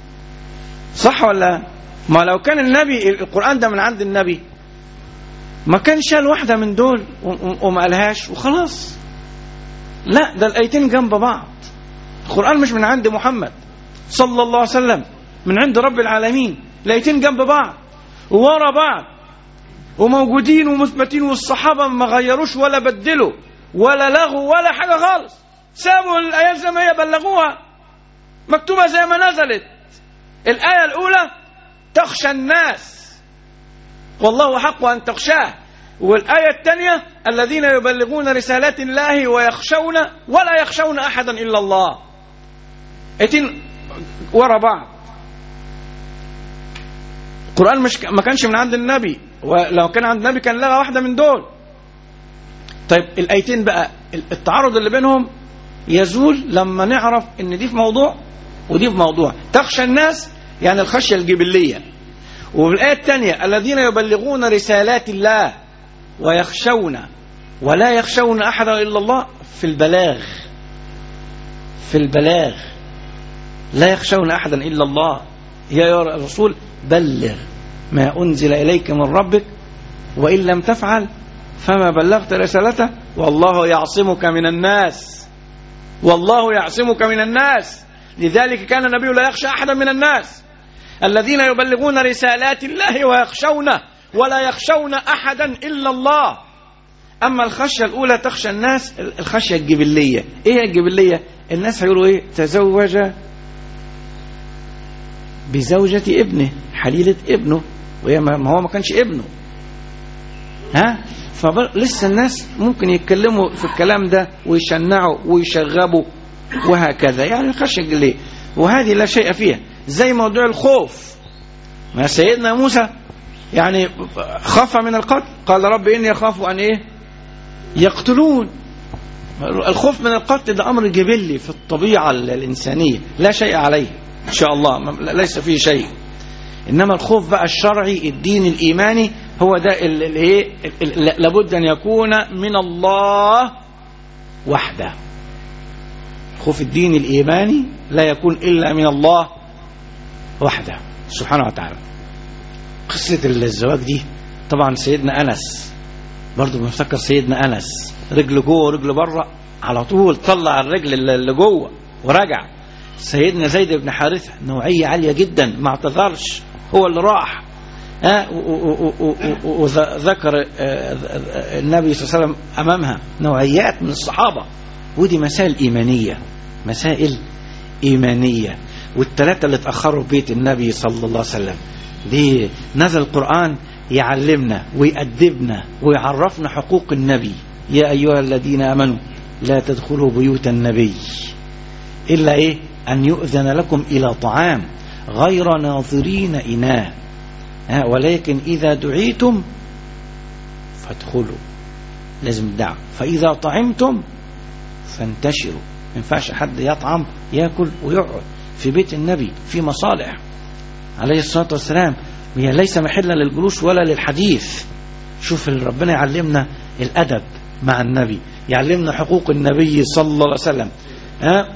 Speaker 4: صح ولا ما لو كان النبي القران ده من عند النبي ما كان شال واحده من دول وما قالهاش وخلاص لا ده الايتين جنب بعض القران مش من عند محمد صلى الله عليه وسلم من عند رب العالمين الايتين جنب بعض وورا بعض وموجودين ومثبتين والصحابة ما غيروش ولا بدلوا ولا لغوا ولا حاجة خالص سابوا الآيات زي ما هي بلغوها مكتوبة زي ما نزلت الآية الأولى تخشى الناس والله حق أن تخشاه والآية الثانية الذين يبلغون رسالات الله ويخشون ولا يخشون أحدا إلا الله اتين ورا بعض القرآن مش ما كانش من عند النبي ولو كان عند النبي كان لغى واحدة من دول طيب الآيتين بقى التعارض اللي بينهم يزول لما نعرف ان دي في موضوع ودي في موضوع تخشى الناس يعني الخشية الجبلية والآية الثانية الذين يبلغون رسالات الله ويخشون ولا يخشون أحدا إلا الله في البلاغ في البلاغ لا يخشون أحدا إلا الله يا رسول بلغ ما أنزل إليك من ربك وإن لم تفعل فما بلغت رسالته والله يعصمك من الناس والله يعصمك من الناس لذلك كان النبي لا يخشى أحدا من الناس الذين يبلغون رسالات الله ويخشونه ولا يخشون أحدا إلا الله أما الخشية الأولى تخشى الناس الخشية الجبلية إيه الجبلية الناس هيقولوا إيه تزوج بزوجة ابنه حليلة ابنه وهي ما هو ما كانش ابنه ها فلسه الناس ممكن يتكلموا في الكلام ده ويشنعوا ويشغبوا وهكذا يعني الخشية الجبلية وهذه لا شيء فيها زي موضوع الخوف ما سيدنا موسى يعني خاف من القتل قال رب إني أخاف أن إيه يقتلون الخوف من القتل ده أمر جبلي في الطبيعة الإنسانية لا شيء عليه إن شاء الله ليس فيه شيء إنما الخوف بقى الشرعي الدين الإيماني هو ده الايه لابد أن يكون من الله وحده خوف الدين الإيماني لا يكون إلا من الله وحده سبحانه وتعالى قصة الزواج دي طبعا سيدنا أنس برضه بنفكر سيدنا أنس رجل جوه ورجل بره على طول طلع الرجل اللي اللي جوه ورجع سيدنا زيد بن حارثة نوعية عالية جدا ما اعتذرش هو اللي راح ها وذكر النبي صلى الله عليه وسلم أمامها نوعيات من الصحابة ودي مسائل إيمانية مسائل إيمانية والثلاثة اللي اتأخروا في بيت النبي صلى الله عليه وسلم دي نزل القرآن يعلمنا ويأدبنا ويعرفنا حقوق النبي يا أيها الذين آمنوا لا تدخلوا بيوت النبي إلا إيه أن يؤذن لكم إلى طعام غير ناظرين إناه ها ولكن إذا دعيتم فادخلوا لازم الدعوة فإذا طعمتم فانتشروا ما ينفعش حد يطعم ياكل ويقعد في بيت النبي في مصالح عليه الصلاة والسلام هي ليس محلا للجلوس ولا للحديث شوف ربنا يعلمنا الأدب مع النبي يعلمنا حقوق النبي صلى الله عليه وسلم ها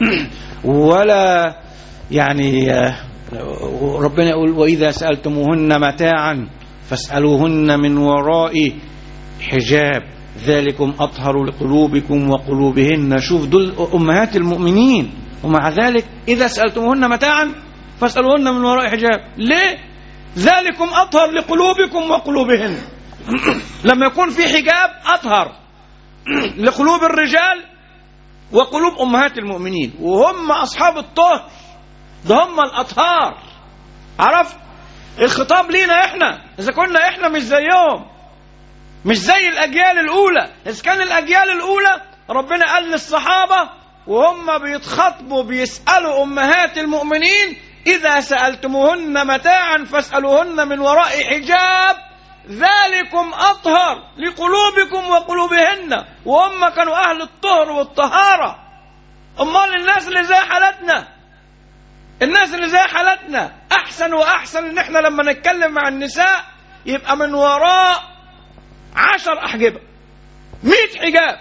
Speaker 4: ولا يعني ربنا يقول وإذا سألتموهن متاعا فاسألوهن من وراء حجاب ذلكم أطهر لقلوبكم وقلوبهن شوف دول أمهات المؤمنين ومع ذلك إذا سألتموهن متاعا فاسألوهن من وراء حجاب ليه ذلكم أطهر لقلوبكم وقلوبهن لما يكون في حجاب أطهر لقلوب الرجال وقلوب أمهات المؤمنين وهم أصحاب الطهر ده هم الأطهار عرفت الخطاب لينا احنا إذا كنا احنا مش زيهم مش زي الأجيال الأولى إذا كان الأجيال الأولى ربنا قال للصحابة وهم بيتخاطبوا بيسألوا أمهات المؤمنين إذا سألتموهن متاعا فاسألوهن من وراء حجاب ذلكم أطهر لقلوبكم وقلوبهن وهم كانوا أهل الطهر والطهارة أمال الناس اللي زي حالتنا الناس اللي زي حالتنا أحسن وأحسن إن إحنا لما نتكلم مع النساء يبقى من وراء عشر أحجبة مئة حجاب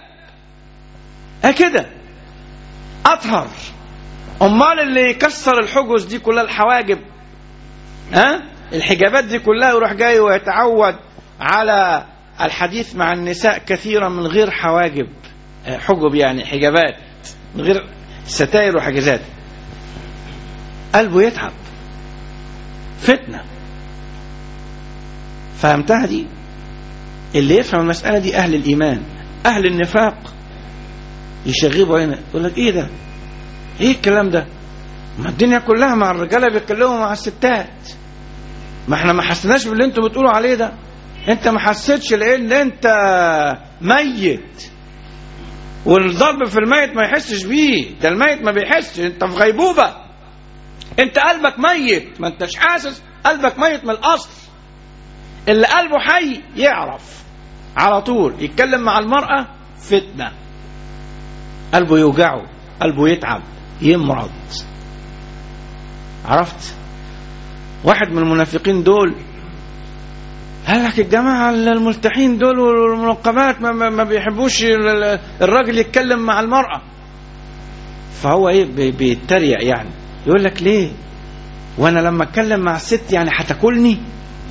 Speaker 4: هكذا أطهر أمال اللي يكسر الحجز دي كلها الحواجب ها الحجابات دي كلها يروح جاي ويتعود على الحديث مع النساء كثيرا من غير حواجب حجب يعني حجابات من غير ستائر وحجزات قلبه يتعب فتنة فهمتها دي اللي يفهم المسألة دي أهل الإيمان أهل النفاق يشغبوا هنا يقول لك إيه ده إيه الكلام ده ما الدنيا كلها مع الرجالة بيتكلموا مع الستات ما احنا ما حسناش باللي انتوا بتقولوا عليه ده انت ما حسيتش لان انت ميت والضرب في الميت ما يحسش بيه ده الميت ما بيحسش انت في غيبوبة انت قلبك ميت ما انتش حاسس قلبك ميت من الاصل اللي قلبه حي يعرف على طول يتكلم مع المرأة فتنة قلبه يوجعه قلبه يتعب يمرض عرفت واحد من المنافقين دول قال لك الجماعة الملتحين دول والمنقبات ما, ما, ما بيحبوش الراجل يتكلم مع المرأة فهو ايه بيتريق يعني يقول لك ليه وانا لما اتكلم مع الست يعني هتاكلني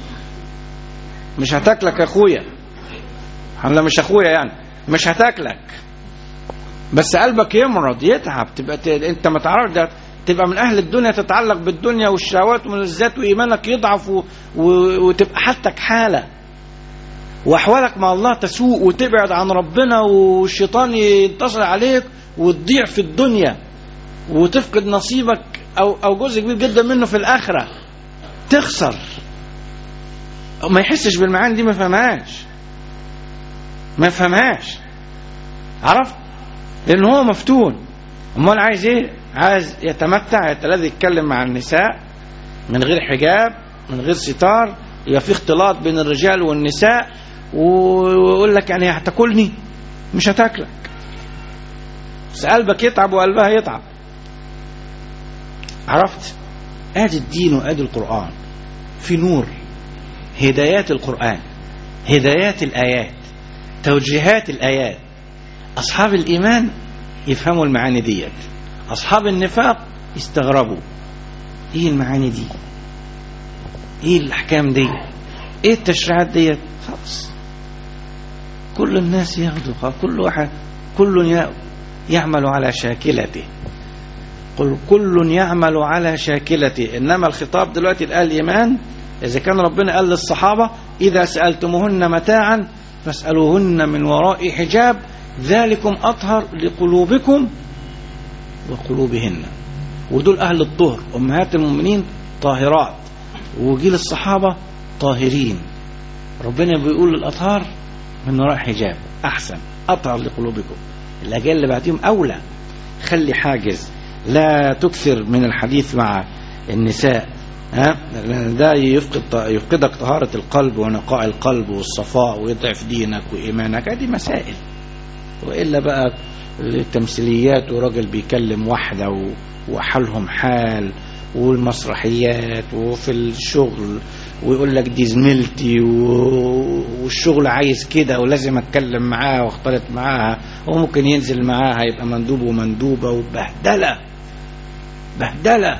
Speaker 4: مش هتاكلك يا اخويا لا مش اخويا يعني مش هتاكلك بس قلبك يمرض يتعب تبقى ت... انت ما تعرفش ده تبقى من اهل الدنيا تتعلق بالدنيا والشهوات واللذات وايمانك يضعف و... و... وتبقى حالتك حاله واحوالك مع الله تسوء وتبعد عن ربنا والشيطان ينتصر عليك وتضيع في الدنيا وتفقد نصيبك او او جزء كبير جدا منه في الاخره تخسر ما يحسش بالمعاني دي ما فهمهاش ما فهمهاش عرفت لان هو مفتون امال عايز ايه عايز يتمتع يتلذذ يتكلم مع النساء من غير حجاب من غير ستار يبقى في اختلاط بين الرجال والنساء ويقول لك يعني هتاكلني مش هتاكلك بس قلبك يتعب وقلبها يتعب عرفت ادي الدين وادي القران في نور هدايات القران هدايات الايات توجيهات الايات اصحاب الايمان يفهموا المعاني ديت اصحاب النفاق يستغربوا ايه المعاني دي ايه الاحكام دي ايه التشريعات ديت خلاص كل الناس ياخدوا خلاص كل واحد كل ي- يعمل على شاكلته قل كل يعمل على شاكلته انما الخطاب دلوقتي قال الايمان اذا كان ربنا قال للصحابه اذا سالتموهن متاعا فاسالوهن من وراء حجاب ذلكم اطهر لقلوبكم وقلوبهن ودول اهل الطهر امهات المؤمنين طاهرات وجيل الصحابه طاهرين ربنا بيقول للاطهار من وراء حجاب احسن اطهر لقلوبكم الاجيال اللي بعديهم اولى خلي حاجز لا تكثر من الحديث مع النساء ها لأن ده يفقد يفقدك طهارة القلب ونقاء القلب والصفاء ويضعف دينك وإيمانك هذه مسائل وإلا بقى التمثيليات وراجل بيكلم واحدة و- وحالهم حال والمسرحيات وفي الشغل ويقول لك دي زميلتي و- والشغل عايز كده ولازم اتكلم معاها واختلط معاها وممكن ينزل معاها يبقى مندوب ومندوبة وبهدلة بهدلة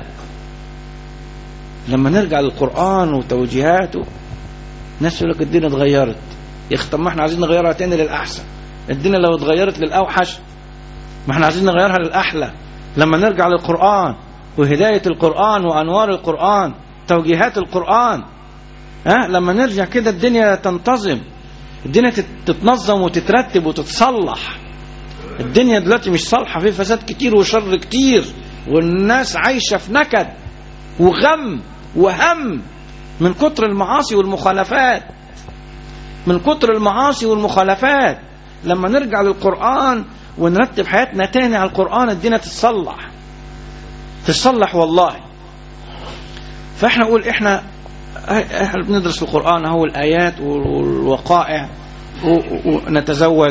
Speaker 4: لما نرجع للقرآن وتوجيهاته ناس يقول لك الدنيا اتغيرت يا اخي طب ما احنا عايزين نغيرها تاني للأحسن الدنيا لو اتغيرت للأوحش ما احنا عايزين نغيرها للأحلى لما نرجع للقرآن وهداية القرآن وأنوار القرآن توجيهات القرآن ها لما نرجع كده الدنيا تنتظم الدنيا تت- تتنظم وتترتب وتتصلح الدنيا دلوقتي مش صالحة في فساد كتير وشر كتير والناس عايشة في نكد وغم وهم من كتر المعاصي والمخالفات من كتر المعاصي والمخالفات لما نرجع للقرآن ونرتب حياتنا تاني على القرآن الدنيا تتصلح تتصلح والله فاحنا نقول احنا احنا بندرس القرآن اهو الآيات والوقائع و- و- ونتزود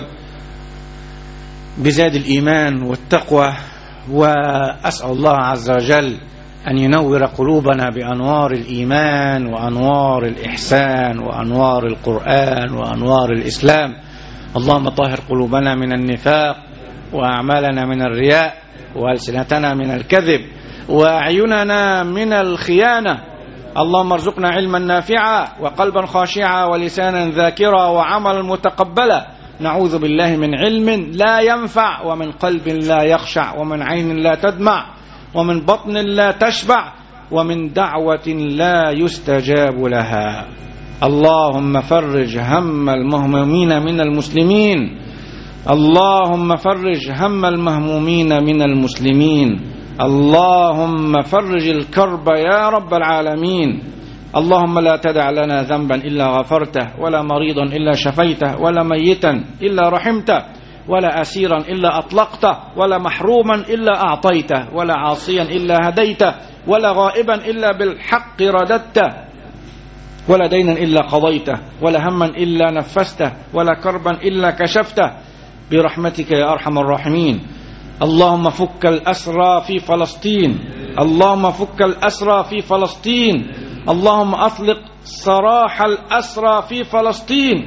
Speaker 4: بزاد الإيمان والتقوى وأسأل الله عز وجل أن ينور قلوبنا بأنوار الإيمان وأنوار الإحسان وأنوار القرآن وأنوار الإسلام اللهم طهر قلوبنا من النفاق وأعمالنا من الرياء وألسنتنا من الكذب وأعيننا من الخيانة اللهم ارزقنا علما نافعا وقلبا خاشعا ولسانا ذاكرا وعملا متقبلا نعوذ بالله من علم لا ينفع ومن قلب لا يخشع ومن عين لا تدمع ومن بطن لا تشبع ومن دعوة لا يستجاب لها اللهم فرج هم المهمومين من المسلمين اللهم فرج هم المهمومين من المسلمين اللهم فرج الكرب يا رب العالمين اللهم لا تدع لنا ذنبا إلا غفرته ولا مريضا إلا شفيته ولا ميتا إلا رحمته ولا أسيرا إلا أطلقته ولا محروما إلا أعطيته ولا عاصيا إلا هديته ولا غائبا إلا بالحق رددته ولا دينا إلا قضيته ولا هما إلا نفسته ولا كربا إلا كشفته برحمتك يا أرحم الراحمين اللهم فك الأسرى في فلسطين اللهم فك الأسرى في فلسطين اللهم أطلق سراح الأسرى في فلسطين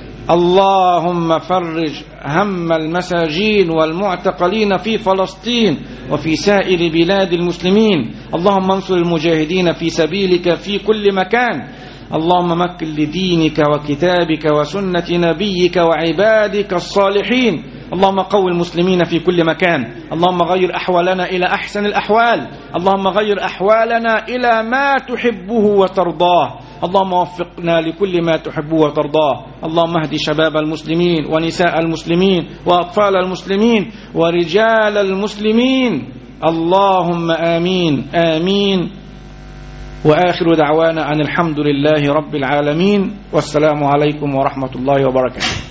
Speaker 4: اللهم فرج هم المساجين والمعتقلين في فلسطين وفي سائر بلاد المسلمين اللهم انصر المجاهدين في سبيلك في كل مكان اللهم مكن لدينك وكتابك وسنة نبيك وعبادك الصالحين اللهم قو المسلمين في كل مكان اللهم غير أحوالنا إلى أحسن الأحوال اللهم غير أحوالنا إلى ما تحبه وترضاه اللهم وفقنا لكل ما تحبه وترضاه اللهم اهد شباب المسلمين ونساء المسلمين وأطفال المسلمين ورجال المسلمين اللهم آمين آمين وآخر دعوانا أن الحمد لله رب العالمين والسلام عليكم ورحمة الله وبركاته